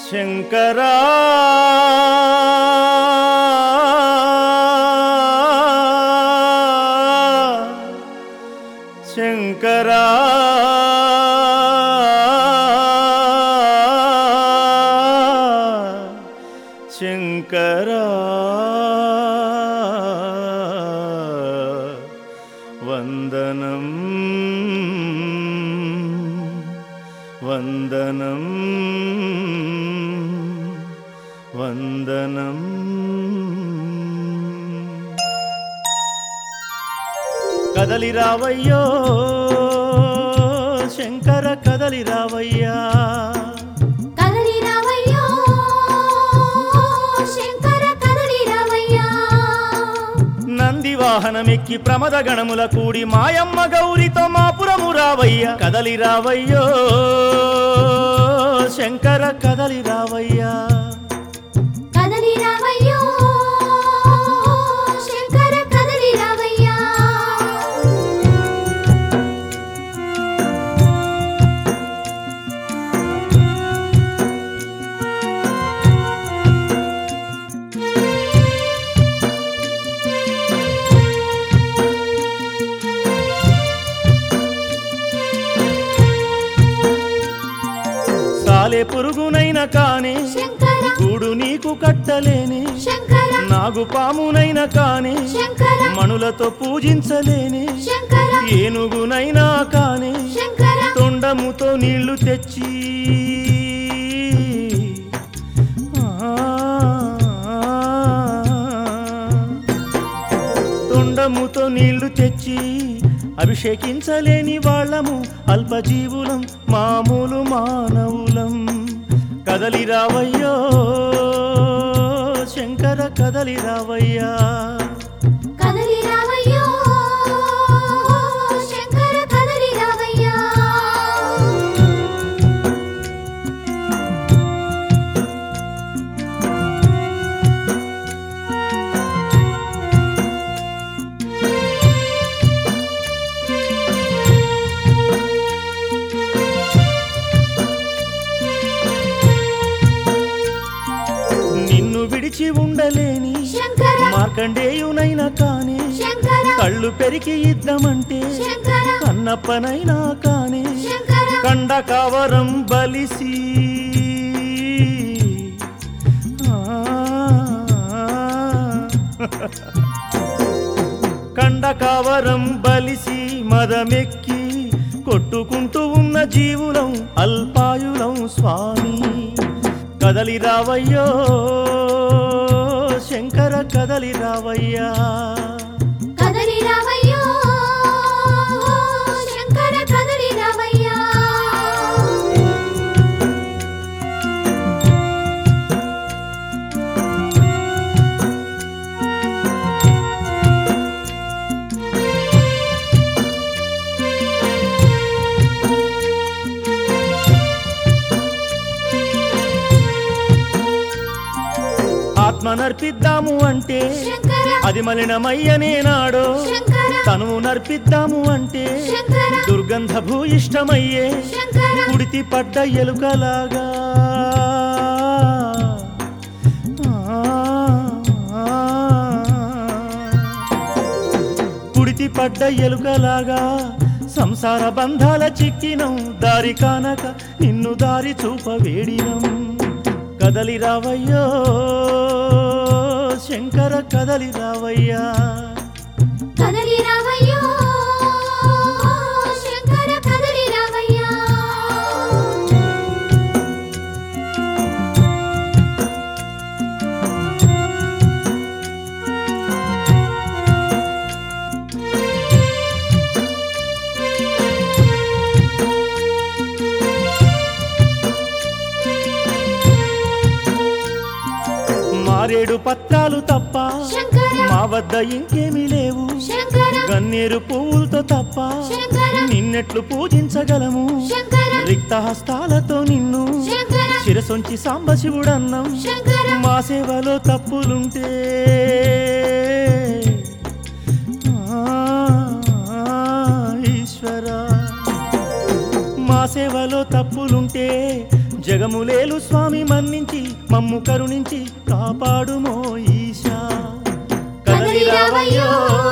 శంకరా శంకరా శంకరా వందనం వందనం వందనం కదలి రావయ్యో శంకర కదలి రావయ్యా కదలి రావయ్యో శంకర కదలి రావయ్యా నంది వాహనమెక్కి ప్రమద గణముల కూడి మాయమ్మ గౌరితో మాపురము రావయ్య కదలి రావయ్యో శంకర కదలి రావయ్యా కదలి రావయ్యో శంకర కదలి రావయ్యా సాలే పురుగునైన కానే శంకర గూడు నీకు కట్టలేనే శంకర నాగు పామునైన కానే శంకర మణులతో పూజించలేనే శంకర ఏనుగునైనా కానే శంకర తొండముతో నీళ్లు తెచ్చి తొండముతో నీళ్లు తెచ్చి అభిషేకించలేని వాళ్ళము అల్పజీవులం మామూలు మానవులం కదలి రావయ్యో శంకర కదలి రావయ్యా కదలి రావయ్యో శంకర కదలి రావయ్యా నిన్ను విడిచి ఉండలేని శంకర మార్కండేయునైనా కానే శంకర కళ్ళు పెరికి ఇద్దామంటే శంకర కన్నప్పనైనా కానే శంకర కండ కవరం బలిసి కండ కవరం బలిసి మదమెక్కి కొట్టుకుంటూ ఉన్న జీవులం అల్పాయులం స్వామి కదలి రావయ్యో శంకర కదలి రావయ్యా కదలి రావయ్యో శంకర కదలి రావయ్యా ఆత్మ నర్పిద్దాము అంటే శంకర అది మలినమయ్యనే నాడో శంకర తనువు నర్పిద్దాము అంటే శంకర దుర్గంధ భూయిష్టమయ్యే శంకర కుడితి పడ్డ ఎలుకలాగా కుడితి పడ్డ ఎలుకలాగా సంసార బంధాల చిక్కినం దారి కానక నిన్ను దారి చూప వేడినం కదలి రావయ్యో శంకర కదలి రావయ్యా కదలి రావయ్యో శంకర కదలి రావయ్యా మారేడు పత్రాలు తప్ప శంకర మా వద్ద ఇంకేమీ లేవు శంకర గన్నేరు పువ్వులతో తప్ప శంకర నిన్నెట్లు పూజించగలము శంకర రిక్త హస్తాలతో నిన్ను శంకర శిరసొంచి సాంబశివుడన్నం శంకర మా సేవలో తప్పులుంటే ఆ, ఈశ్వర మా సేవలో తప్పులుంటే జగములేలు స్వామి మన్నించి మమ్ము కరుణించి కాపాడుమో ఈశా కదలి రావయ్యో